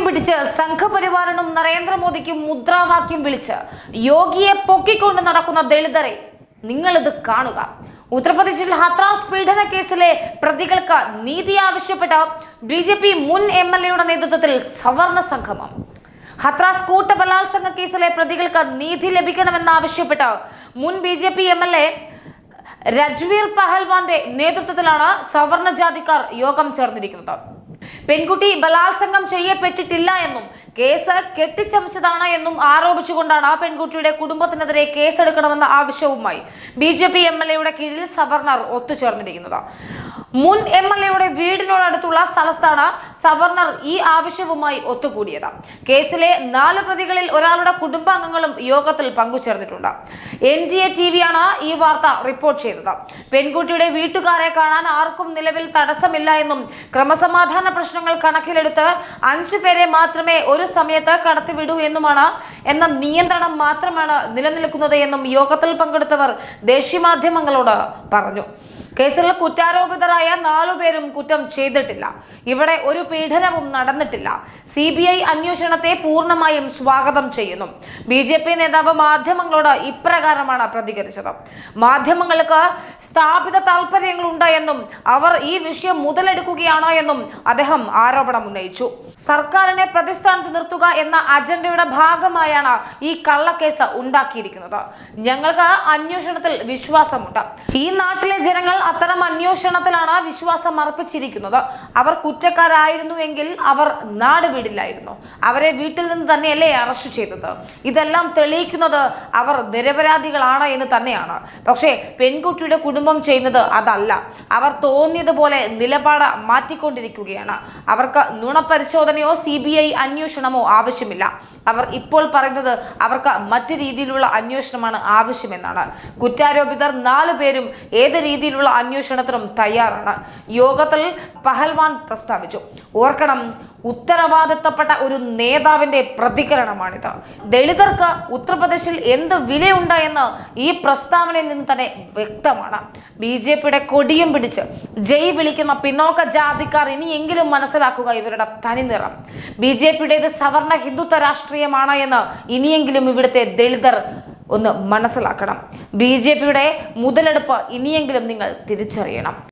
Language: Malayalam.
പിടിച്ച് സംഘപരിവാറിനും നരേന്ദ്രമോദിക്കും മുദ്രാവാക്യം വിളിച്ച് യോഗിയെ പൊക്കിക്കൊണ്ട് നടക്കുന്ന ദളിതരെ നിങ്ങളിത് കാണുക ഉത്തർപ്രദേശിൽ ഹത്രാസ് പീഡന കേസിലെ പ്രതികൾക്ക് നീതി ആവശ്യപ്പെട്ട് ബി ജെ പി മുൻ എം എൽ എയുടെ നേതൃത്വത്തിൽ സവർണ സംഗമം ഹത്രാസ് കൂട്ട ബലാത്സംഗ കേസിലെ പ്രതികൾക്ക് നീതി ലഭിക്കണമെന്നാവശ്യപ്പെട്ട് മുൻ B J P M L A Rajveer പഹൽവാന്റെ നേതൃത്വത്തിലാണ് സവർണ ജാതിക്കാർ യോഗം ചേർന്നിരിക്കുന്നത് പെൺകുട്ടി ബലാത്സംഗം ചെയ്യപ്പെട്ടിട്ടില്ല എന്നും കേസ് കെട്ടിച്ചമച്ചതാണ് എന്നും ആരോപിച്ചുകൊണ്ടാണ് ആ പെൺകുട്ടിയുടെ കുടുംബത്തിനെതിരെ കേസെടുക്കണമെന്ന ആവശ്യവുമായി B J P M L എയുടെ കീഴിൽ സവർണർ ഒത്തുചേർന്നിരിക്കുന്നത് മുൻ എം എൽ എയുടെ വീടിനോടടുത്തുള്ള സ്ഥലത്താണ് സവർണർ ഈ ആവശ്യവുമായി ഒത്തുകൂടിയത് കേസിലെ നാല് പ്രതികളിൽ ഒരാളുടെ കുടുംബാംഗങ്ങളും യോഗത്തിൽ പങ്കുചേർന്നിട്ടുണ്ട് എൻ ഡി എ ടി വിയാണ് ഈ വാർത്ത റിപ്പോർട്ട് ചെയ്തത് പെൺകുട്ടിയുടെ വീട്ടുകാരെ കാണാൻ ആർക്കും നിലവിൽ തടസ്സമില്ല എന്നും ക്രമസമാധാന പ്രശ്നങ്ങൾ കണക്കിലെടുത്ത് അഞ്ചു പേരെ മാത്രമേ ഒരു സമയത്ത് കടത്തിവിടൂ എന്നുമാണ് എന്ന നിയന്ത്രണം മാത്രമാണ് നിലനിൽക്കുന്നത് എന്നും യോഗത്തിൽ പങ്കെടുത്തവർ ദേശീയ മാധ്യമങ്ങളോട് പറഞ്ഞു കേസിൽ കുറ്റാരോപിതരായ നാലുപേരും കുറ്റം ചെയ്തിട്ടില്ല ഇവിടെ ഒരു പീഡനവും നടന്നിട്ടില്ല സി ബി ഐ അന്വേഷണത്തെ പൂർണ്ണമായും സ്വാഗതം ചെയ്യുന്നു ബി ജെ പി നേതാവ് മാധ്യമങ്ങളോട് ഇപ്രകാരമാണ് പ്രതികരിച്ചത് മാധ്യമങ്ങൾക്ക് സ്ഥാപിത താല്പര്യങ്ങളുണ്ട് എന്നും അവർ ഈ വിഷയം മുതലെടുക്കുകയാണോ എന്നും അദ്ദേഹം ആരോപണം ഉന്നയിച്ചു സർക്കാരിനെ പ്രതിസ്ഥാനത്ത് നിർത്തുക എന്ന അജണ്ടയുടെ ഭാഗമായാണ് ഈ കള്ളക്കേസ് ഉണ്ടാക്കിയിരിക്കുന്നത് ഞങ്ങൾക്ക് അന്വേഷണത്തിൽ വിശ്വാസമുണ്ട് ഈ നാട്ടിലെ ജനങ്ങൾ അത്തരം അന്വേഷണത്തിലാണ് വിശ്വാസം അർപ്പിച്ചിരിക്കുന്നത് അവർ കുറ്റക്കാരായിരുന്നു എങ്കിൽ അവർ നാട് വിടില്ലായിരുന്നു അവരെ വീട്ടിൽ നിന്ന് തന്നെയല്ലേ അറസ്റ്റ് ചെയ്തത് ഇതെല്ലാം തെളിയിക്കുന്നത് അവർ നിരപരാധികളാണ് എന്ന് തന്നെയാണ് പക്ഷേ പെൺകുട്ടിയുടെ കുടുംബം ചെയ്യുന്നത് അതല്ല അവർ തോന്നിയതുപോലെ നിലപാട് മാറ്റിക്കൊണ്ടിരിക്കുകയാണ് അവർക്ക് നുണപരിശോധനയോ സി ബി ഐ അന്വേഷണമോ ആവശ്യമില്ല അവർ ഇപ്പോൾ പറയുന്നത് അവർക്ക് മറ്റു രീതിയിലുള്ള അന്വേഷണമാണ് ആവശ്യമെന്നാണ് കുറ്റാരോപിതർ നാലു പേരും ഏത് രീതിയിലുള്ള അന്വേഷണത്തിനും തയ്യാറാണ് യോഗത്തിൽ പഹൽവാൻ പ്രസ്താവിച്ചു ഓർക്കണം ഉത്തരവാദിത്തപ്പെട്ട ഒരു നേതാവിന്റെ പ്രതികരണമാണിത് ദളിതർക്ക് ഉത്തർപ്രദേശിൽ എന്ത് വിലയുണ്ട് എന്ന് ഈ പ്രസ്താവനയിൽ നിന്ന് തന്നെ വ്യക്തമാണ് ബി ജെ പിയുടെ കൊടിയും പിടിച്ച് ജയ് വിളിക്കുന്ന പിന്നോക്ക ജാതിക്കാർ ഇനിയെങ്കിലും മനസ്സിലാക്കുക ഇവരുടെ തനിനിറം ബി ജെ പിയുടേത് സവർണ ഹിന്ദുത്വ രാഷ്ട്രീയമാണ് എന്ന് ഇനിയെങ്കിലും ഇവിടുത്തെ ദളിതർ ഒന്ന് മനസ്സിലാക്കണം ബി ജെ പിയുടെ മുതലെടുപ്പ് ഇനിയെങ്കിലും നിങ്ങൾ തിരിച്ചറിയണം